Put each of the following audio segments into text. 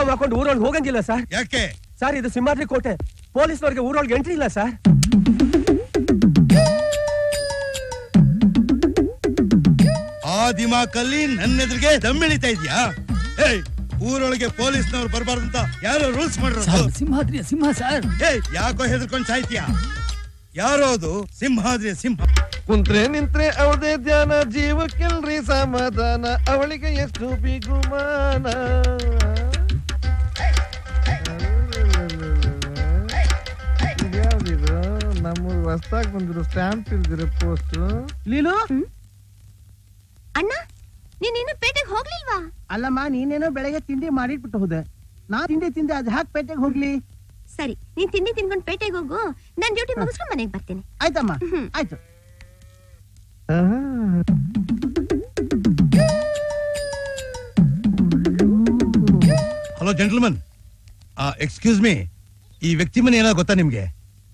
Uniform ಹಾಕೊಂಡು ಊರೊಳಗೆ ಹೋಗಂಗಿಲ್ಲ ಸರ್ ಯಾಕೆ ಸರ್ ಇದು ಸಿಂಹಾದ್ರಿ ಕೋಟೆ ಪೊಲೀಸ್ನವ್ರಿಗೆ ಊರೊಳಗೆ ಎಂಟ್ರಿ ಇಲ್ಲ ಸರ್ ಆ ದಿಮಾಕಲ್ಲಿ ನನ್ನ ಎದುರಿಗೆ ದಮ್ಮಿಳಿತಾ ಇದ್ಯಾ ಏಯ್ ಊರೊಳಗೆ ಪೊಲೀಸ್ನವ್ರು ಬರಬಾರ್ದು ಅಂತ ಯಾರೋ ರೂಲ್ಸ್ ಮಾಡಿರೋದು ಸಿಂಹಾದ್ರಿಯ ಸಿಂಹ ಸರ್ ಏಯ್ ಯಾಕೋ ಹೆದರ್ಕೊಂಡ್ ಸಾಯ್ತೀಯಾ ಯಾರೋ ಅದು ಸಿಂಹಾದ್ರಿ ಸಿಂಹ ಕುಂತ್ರೆ ನಿಂತ್ರೆ ಅವಳದೇ ಧ್ಯಾನ ಜೀವಕ್ಕೆಲ್ರಿ ಸಮಾಧಾನ ಅವಳಿಗೆ ಎಷ್ಟು ಬಿಗುಮಾನ ಇದ್ಯಾವ್ದಿದು ನಮ್ಮ ಹೊಸ್ದಾಗ್ ಬಂದಿರೋ ಸ್ಟ್ಯಾಂಪ್ ಇಲ್ದಿರೋ ಪೋಸ್ಟ್ ಲೀಲು ಅಣ್ಣ ನೀನ್ ಇನ್ನು ಪೇಟೆಗೆ ಹೋಗ್ಲಿಲ್ವಾ ಅಲ್ಲಮ್ಮ ನೀನೇನೋ ಬೆಳಗ್ಗೆ ತಿಂಡಿ ಮಾಡಿಟ್ಬಿಟ್ಟು ಹೋದೆ ನಾ ತಿಂಡಿ ತಿಂದೆ ಅದ್ ಹಾಕ್ ಪೇಟೆಗೆ ಹೋಗ್ಲಿ ಸರಿ ನೀನ್ ತಿಂಡಿ ತಿನ್ಕೊಂಡು ಪೇಟೆಗೆ ಹೋಗು ನಾನ್ ಡ್ಯೂಟಿ ಮುಗಿಸ್ಕೊಂಡು ಮನೆಗೆ ಬರ್ತೀನಿ ಆಯ್ತಮ್ಮ ಹ್ಮ್. ಆಯ್ತು ಹಲೋ ಜೆಂಟಲ್ಮನ್ ಎಕ್ಸ್ಕ್ಯೂಸ್ ಮೀ ಈ ವ್ಯಕ್ತಿ ಮನೆ ಏನೋ ಗೊತ್ತಾ ನಿಮ್ಗೆ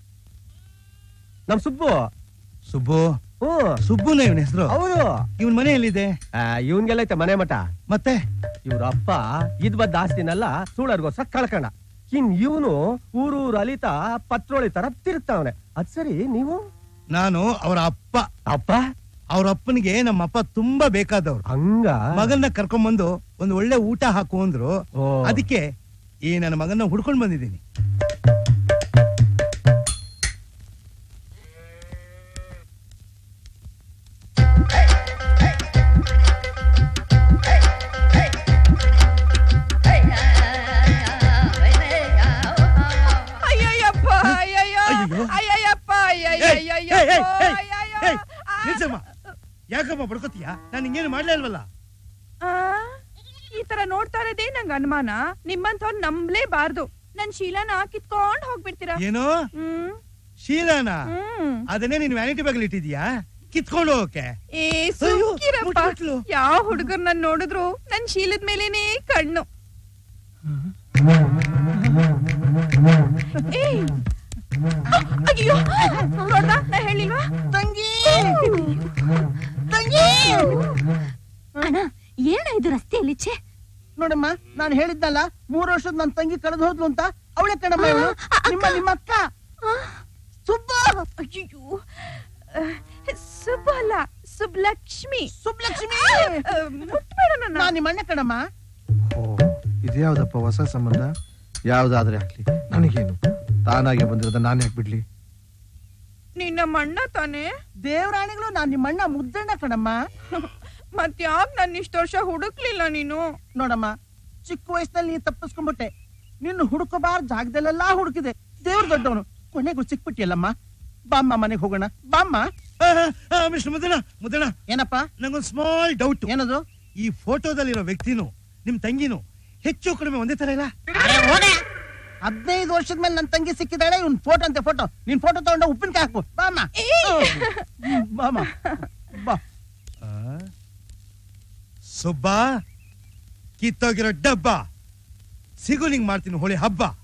ನಮ್ ಸುಬ್ಬು ಸುಬ್ಬು ಹ್ಞೂ ಸುಬ್ಬುನ ಇವನ ಹೆಸರು ಹೌದು ಇವನ್ ಮನೆ ಎಲ್ಲಿದೆ ಇವನ್ಗೆಲ್ಲ ಐತೆ ಮನೆ ಮಠ ಮತ್ತೆ ಇವ್ರ ಅಪ್ಪ ಇದ್ ಬದ್ದ ಆಸ್ತಿನೆಲ್ಲ ಸುಳ್ಳರ್ಗೋಸ್ಕರ ಕಳ್ಕಂಡ ಇನ್ ಇವನು ಊರೂರು ಅಲಿತಾ ಪತ್ರೋಳಿ ತರ ತಿರುಗ್ತಾವನೆ ಅದ್ ಸರಿ ನೀವು ನಾನು ಅವರ ಅಪ್ಪ ಅಪ್ಪ ಅವ್ರ ಅಪ್ಪನಿಗೆ ನಮ್ಮ ಅಪ್ಪ ತುಂಬಾ ಬೇಕಾದವ್ರು ಹಂಗ ಮಗನ್ನ ಕರ್ಕೊಂಡ್ ಬಂದು ಒಂದು ಒಳ್ಳೆ ಊಟ ಹಾಕು ಅಂದ್ರು ಓ. ಅದಕ್ಕೆ ಈ ನನ್ನ ಮಗನ್ನ ಹುಡ್ಕೊಂಡ್ ಬಂದಿದ್ದೀನಿ ಅಯ್ಯಯ್ಯಪ್ಪ ಅಯ್ಯಯ್ಯೋ ಅಯ್ಯಯ್ಯೋ. ಅಯ್ಯಯ್ಯಪ್ಪ ಏಯ್, ಏಯ್, ಏಯ್, ಅಯ್ಯಯ್ಯಯ್ಯಪ್ಪ ಏಯ್, ಅಯ್ಯಯ್ಯೋ. ಏಯ್, ನಿಲ್ಸಮ್ಮ. ಯಾಕಮ್ಮ ಬಡ್ಕೋತೀಯ ನಾನು ಹಿಂಗೇನು ಮಾಡ್ಲೇ ಇಲ್ವಲ್ಲ ಆ, ಈ ತರ ನೋಡ್ತಾ ಇರೋದೇ ನಂಗ್ ಅನುಮಾನ ನಿಮ್ಮಂಥವ್ರು ನಂಬ್ಲೇಬಾರ್ದು ನನ್ ಶೀಲನ ಕಿತ್ಕೊಂಡ್ ಹೋಗ್ಬಿಡ್ತೀರಾ ಏನು ಹ್ಮ್ ಶೀಲಾನ ಹ್ಮ್ ಅದನ್ನೇ ನೀನ್ ವ್ಯಾನಿಟಿ ಬ್ಯಾಗ್ ಇಟ್ಟಿದ್ಯಾ ಕಿತ್ಕೊಂಡು ಹೋಗಕ್ಕೆ ಏ ಅಯ್ಯೋ, ಸುಮ್ಕಿರಪ್ಪ ಮುಟ್ಬಿಟ್ಲು. ಯಾವ ಹುಡುಗರ್ ನನ್ ನೋಡಿದ್ರು ನನ್ ಶೀಲದ ಮೇಲೇನೆ ಕಣ್ಣು ಏಯ್ ಅಯ್ಯೋ ನೋಡ್ದ ನಾ ಹೇಳಿಲ್ವಾ ತಂಗಿ ಅಣ್ಣ ಏನ ಇದು ರಸ್ತೆಯಲ್ಲಿ ಛೇ ನೋಡಮ್ಮ ನಾನು ಹೇಳಿದ್ನಲ್ಲ ಮೂರು ವರ್ಷದ ನನ್ ತಂಗಿ ಕಳೆದು ಹೋದ್ಲು ಅಂತ ಅವಳೆ ಕಣಮ್ಮ ಇವಳು ನಿಮ್ಮ ನಿಮ್ಮ ಅಕ್ಕ ಸುಬ್ಬ ಅಯ್ಯೋ ಸುಬ್ಬ ಅಲ್ಲ ಸುಬ್ಲಕ್ಷ್ಮಿ ಸುಬ್ಲಕ್ಷ್ಮಿ ಆ, ಮುಟ್ಬೇಡ ನನ್ನ ನಾ ನಿಮ್ಮ ಅಣ್ಣ ಕಣಮ್ಮ ಓ ಇದ್ಯಾವ್ದಪ್ಪ ಹೊಸ ಸಂಬಂಧ ಯಾವ್ದಾದ್ರೆ ಆಗ್ಲಿ ನನಗೇನು ತಾನಾಗೆ ಬಂದಿರೋದ ನಾನು ಯಾಕೆ ಬಿಡ್ಲಿ ನಿನ್ನ ಮಣ್ಣ ತಾನೆ ದೇವರಾಣಿಗಳು ನಾನ್ ನಿಮ್ಮ ಅಣ್ಣ ಮುದ್ದಣ್ಣ ಕಣಮ್ಮ ಮತ್ಯಾಕ್ ನನ್ನ ಇಷ್ಟ ವರ್ಷ ಹುಡುಕ್ಲಿಲ್ಲ ನೀನು ನೋಡಮ್ಮ ಚಿಕ್ಕ ವಯಸ್ಸಿನಲ್ಲಿ ನೀ ತಪ್ಪಿಸ್ಕೊಂಡ್ಬಿಟ್ಟೆ ನಿನ್ನ ಹುಡುಕಬಾರ್ ಜಾಗದಲ್ಲೆಲ್ಲಾ ಹುಡುಕಿದೆ ದೇವ್ರ ದೊಡ್ಡವನು ಕೊನೆಗೂ ಸಿಕ್ಬಿಟ್ಟಿಯಲ್ಲಮ್ಮ ಬಾಮ್ಮ ಮನೆಗೆ ಹೋಗೋಣ ಬಾಮ್ಮ ಮಿಸ್ಟರ್ ಮುದ್ದಣ ಮುದ್ದಣ ಏನಪ್ಪ ನಂಗೊಂದು ಸ್ಮಾಲ್ ಡೌಟ್ ಏನದು ಈ ಫೋಟೋದಲ್ಲಿರೋ ವ್ಯಕ್ತಿನು ನಿಮ್ ತಂಗಿನು ಹೆಚ್ಚು ಕಡಿಮೆ ಒಂದೇ ತರ ಇಲ್ಲ ಹದಿನೈದು ವರ್ಷದ ಮೇಲೆ ನನ್ನ ತಂಗಿ ಸಿಕ್ಕಿದಾಳೆ ಇವ್ನ್ ಫೋಟೋ ಅಂತೆ ಫೋಟೋ ನಿನ್ ಫೋಟೋ ತಗೊಂಡ ಉಪ್ಪಿನಕಾಯಿ ಹಾಕು ಬಾಮ್ಮ ಹ್ಮ್, ಬಾಮ್ಮ ಬಾ ಆ? ಸುಬ್ಬ ಕಿತ್ತೋಗಿರೋ ಡಬ್ಬ ಸಿಗು ನಿಂಗ್ ಮಾಡ್ತೀನಿ ಹೋಳಿ ಹಬ್ಬ